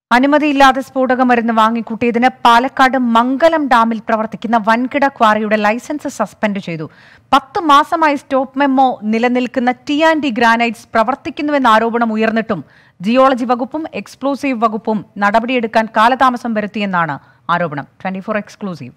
അനുമതിയില്ലാതെ സ്ഫോടക മരുന്ന് വാങ്ങിക്കൂട്ടിയതിന് പാലക്കാട് മംഗലം ഡാമിൽ പ്രവർത്തിക്കുന്ന വൻകിട ക്വാറിയുടെ ലൈസൻസ് സസ്പെൻഡ് ചെയ്തു പത്ത് മാസമായി സ്റ്റോപ്പ് മെമ്മോ നിലനിൽക്കുന്ന ടി ആൻഡ് ഡി ഗ്രാനൈറ്റ്സ് പ്രവർത്തിക്കുന്നുവെന്ന ആരോപണം ഉയർന്നിട്ടും ജിയോളജി വകുപ്പും എക്സ്പ്ലോസീവ് വകുപ്പും നടപടിയെടുക്കാൻ കാലതാമസം വരുത്തിയെന്നാണ് ആരോപണം ട്വന്റി ഫോർ എക്സ്ക്ലൂസീവ്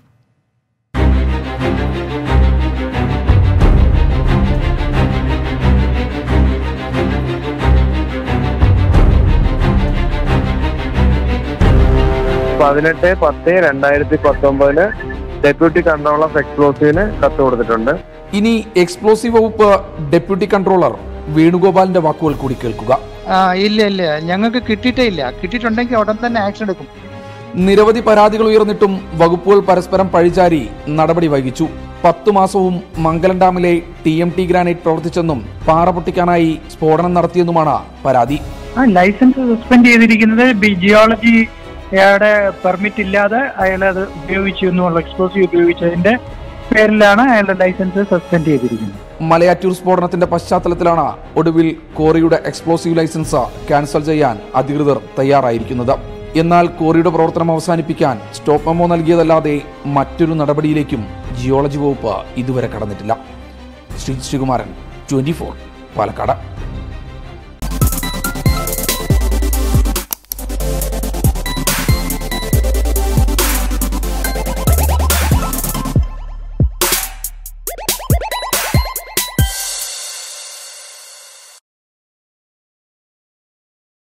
പതിനെട്ട് പത്ത് രണ്ടായിരത്തി പത്തൊമ്പതിന് ഡെപ്യൂട്ടി കൺട്രോളർ ഓഫ് എക്സ്പ്ലോസീവിന് കത്ത് കൊടുത്തിട്ടുണ്ട് ഇനി എക്സ്പ്ലോസീവ് വകുപ്പ് ഡെപ്യൂട്ടി കൺട്രോളർ വേണുഗോപാലിന്റെ വാക്കുകൾ കൂടി കേൾക്കുക ആ ഇല്ല ഇല്ല ഞങ്ങൾക്ക് കിട്ടിയിട്ടേ ഇല്ല കിട്ടിയിട്ടുണ്ടെങ്കിൽ ഉടൻ തന്നെ ആക്ഷൻ എടുക്കും നിരവധി പരാതികൾ ഉയർന്നിട്ടും വകുപ്പുകൾ പരസ്പരം പഴിചാരി നടപടി വൈകിച്ചു പത്തു മാസവും മംഗലം ഡാമിലെ ടി എം ടി ഗ്രാനൈറ്റ് പ്രവർത്തിച്ചെന്നും പാറ പൊട്ടിക്കാനായി സ്ഫോടനം നടത്തിയെന്നുമാണ് പരാതി ആ ലൈസൻസ് സസ്പെൻഡ് ചെയ്തിരിക്കുന്നത് ബി- ജിയോളജിയുടെ പെർമിറ്റ് ഇല്ലാതെ അയാൾ അത് ഉപയോഗിച്ചു എന്നുള്ള എക്സ്പ്ലോസീവ് ഉപയോഗിച്ചതിന്റെ പേരിലാണ് അയാളുടെ ലൈസൻസ് സസ്പെൻഡ് ചെയ്തിരിക്കുന്നത് മലയാറ്റൂർ സ്ഫോടനത്തിന്റെ പശ്ചാത്തലത്തിലാണ് ഒടുവിൽ കോറിയുടെ എക്സ്പ്ലോസീവ് ലൈസൻസ് ക്യാൻസൽ ചെയ്യാൻ അധികൃതർ തയ്യാറായിരിക്കുന്നത് എന്നാൽ കോറിയുടെ പ്രവർത്തനം അവസാനിപ്പിക്കാൻ സ്റ്റോപ്പ് മെമ്മോ നൽകിയതല്ലാതെ മറ്റൊരു നടപടിയിലേക്കും ജിയോളജി വകുപ്പ് ഇതുവരെ കടന്നിട്ടില്ല ശ്രീ ശ്രീകുമാരൻ ട്വന്റി പാലക്കാട്